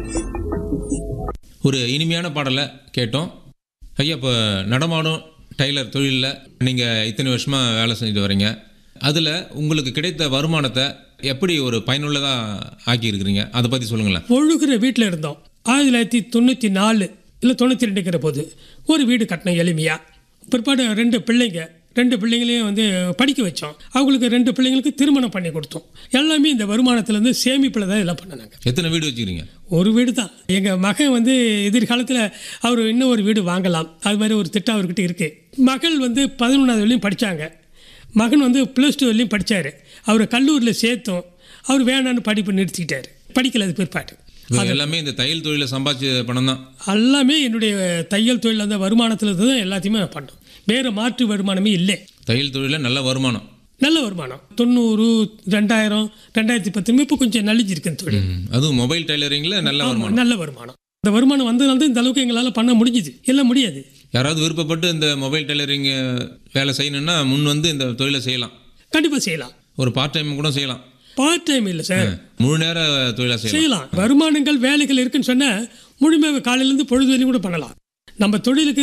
ஒரு இனிமையான பாடலை கேட்டோம் ஐயா இப்போ நடமாடும் டைலர் தொழிலில் நீங்கள் இத்தனை வருஷமாக வேலை செஞ்சுட்டு வரீங்க அதில் உங்களுக்கு கிடைத்த வருமானத்தை எப்படி ஒரு பயனுள்ளதாக ஆக்கியிருக்கிறீங்க அதை பற்றி சொல்லுங்களேன் ஒழுகுற வீட்டில் இருந்தோம் ஆயிரத்தி தொள்ளாயிரத்தி தொண்ணூற்றி நாலு இல்லை தொண்ணூற்றி ரெண்டுங்கிற போது ஒரு வீடு கட்டினோம் எளிமையாக பிற்பாடு ரெண்டு பிள்ளைங்க ரெண்டு பிள்ளைங்களையும் வந்து படிக்க வச்சோம் அவங்களுக்கு ரெண்டு பிள்ளைங்களுக்கு திருமணம் பண்ணி கொடுத்தோம் எல்லாமே இந்த வருமானத்துலேருந்து சேமிப்பில் தான் இதெல்லாம் பண்ணினாங்க எத்தனை வீடு வச்சுக்கிறீங்க ஒரு வீடு தான் எங்கள் மகன் வந்து எதிர்காலத்தில் அவர் இன்னும் ஒரு வீடு வாங்கலாம் அது மாதிரி ஒரு திட்டம் அவர்கிட்ட இருக்குது மகள் வந்து பதினொன்றாவது வரையும் படித்தாங்க மகன் வந்து ப்ளஸ் டூ வரையும் படித்தார் அவரை கல்லூரியில் சேர்த்தோம் அவர் வேணான்னு படிப்பு நிறுத்திக்கிட்டார் படிக்கல அது பிற்பாடு இது எல்லாமே இந்த தையல் தொழிலில் சம்பாதிச்ச பணம் தான் எல்லாமே என்னுடைய தையல் தொழில் அந்த வருமானத்தில் தான் எல்லாத்தையுமே நான் பண்ணோம் வேறு மாற்று வருமானமே இல்லை தையல் தொழிலில் நல்ல வருமானம் நல்ல வருமானம் தொண்ணூறு ரெண்டாயிரம் ரெண்டாயிரத்தி பத்து இப்போ கொஞ்சம் நலிஞ்சிருக்கு இந்த தொழில் ம். அதுவும் மொபைல் டைலரிங்கில் நல்ல ஆமா, வருமானம் நல்ல வருமானம் இந்த வருமானம் வந்ததுனால தான் இந்த அளவுக்கு எங்களால் பண்ண முடிஞ்சுது எல்லாம் முடியாது யாராவது விருப்பப்பட்டு இந்த மொபைல் டைலரிங் வேலை செய்யணும்னா முன் வந்து இந்த தொழிலை செய்யலாம் கண்டிப்பாக செய்யலாம் ஒரு பார்ட் டைம் கூட செய்யலாம் பார்ட் டைம் இல்லை சார் முழு நேர தொழிலாக செய்யலாம் செய்யலாம் வருமானங்கள் வேலைகள் இருக்குன்னு சொன்னால் முழுமையாக காலையிலேருந்து பொழுது வரையும் கூட பண்ணலாம் நம்ம தொழிலுக்கு